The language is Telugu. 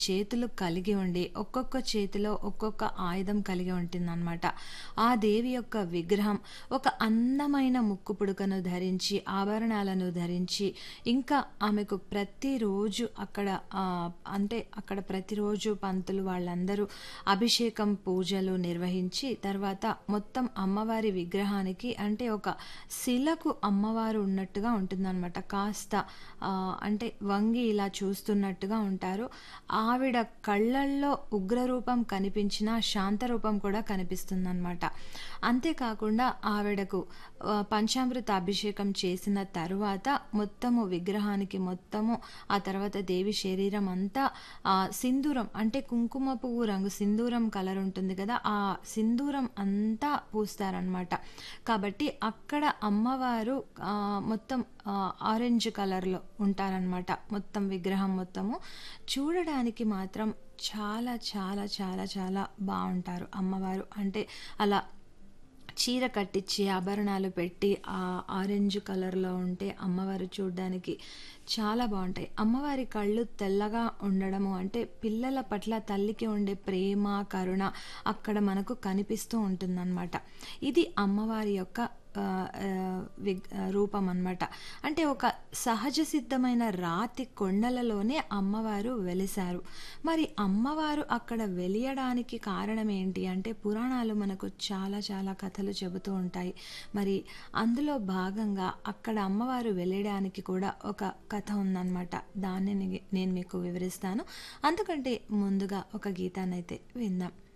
చేతులు కలిగి ఉండి ఒక్కొక్క చేతిలో ఒక్కొక్క ఆయుధం కలిగి ఉంటుందన్నమాట ఆ దేవి యొక్క విగ్రహం ఒక అందమైన ముక్కు పుడకను ధరించి ఆభరణాలను ధరించి ఇంకా ఆమెకు ప్రతిరోజు అక్కడ ఆ, అంటే అక్కడ ప్రతిరోజు పంతులు వాళ్ళందరూ అభిషేకం పూజలు నిర్వహించి తర్వాత మొత్తం అమ్మవారి విగ్రహానికి అంటే ఒక శిలకు అమ్మవారు ఉన్నట్టుగా ఉంటుందన్నమాట కాస్త ఆ, అంటే వంగి ఇలా చూస్తున్నట్టుగా ఉంటారు ఆవిడ కళ్ళల్లో ఉగ్రరూపం కనిపించిన శాంతరూపం కూడా కనిపిస్తుందన్నమాట అంతేకాకుండా ఆవిడకు ఆ, పంచామృత అభిషేకం చేసిన తరువాత మొత్తము విగ్రహానికి మొత్తము ఆ తర్వాత దేవి శరీరం అంతా ఆ, సింధూరం అంటే కుంకుమ పువ్వు రంగు సింధూరం కలర్ ఉంటుంది కదా ఆ సింధూరం అంతా పూస్తారనమాట కాబట్టి అక్కడ అమ్మవారు ఆ, మొత్తం ఆ, ఆరెంజ్ కలర్లో ఉంటారనమాట మొత్తం విగ్రహం మొత్తము చూడడానికి మాత్రం చాలా చాలా చాలా చాలా బాగుంటారు అమ్మవారు అంటే అలా చీర కట్టించి ఆభరణాలు పెట్టి ఆ ఆరెంజ్ కలర్లో ఉంటే అమ్మవారు చూడడానికి చాలా బాగుంటాయి అమ్మవారి కళ్ళు తెల్లగా ఉండడము అంటే పిల్లల పట్ల తల్లికి ఉండే ప్రేమ కరుణ అక్కడ మనకు కనిపిస్తూ ఉంటుందన్నమాట ఇది అమ్మవారి యొక్క ఆ, ఆ, విగ్ ఆ, రూపం అన్నమాట అంటే ఒక సహజ సిద్ధమైన రాతి కొండలలోనే అమ్మవారు వెలిశారు మరి అమ్మవారు అక్కడ వెలియడానికి కారణం ఏంటి అంటే పురాణాలు మనకు చాలా చాలా కథలు చెబుతూ ఉంటాయి మరి అందులో భాగంగా అక్కడ అమ్మవారు వెళ్ళడానికి కూడా ఒక కథ ఉందన్నమాట దాన్ని నే- నేను మీకు వివరిస్తాను అందుకంటే ముందుగా ఒక గీతాన్నైతే విందాం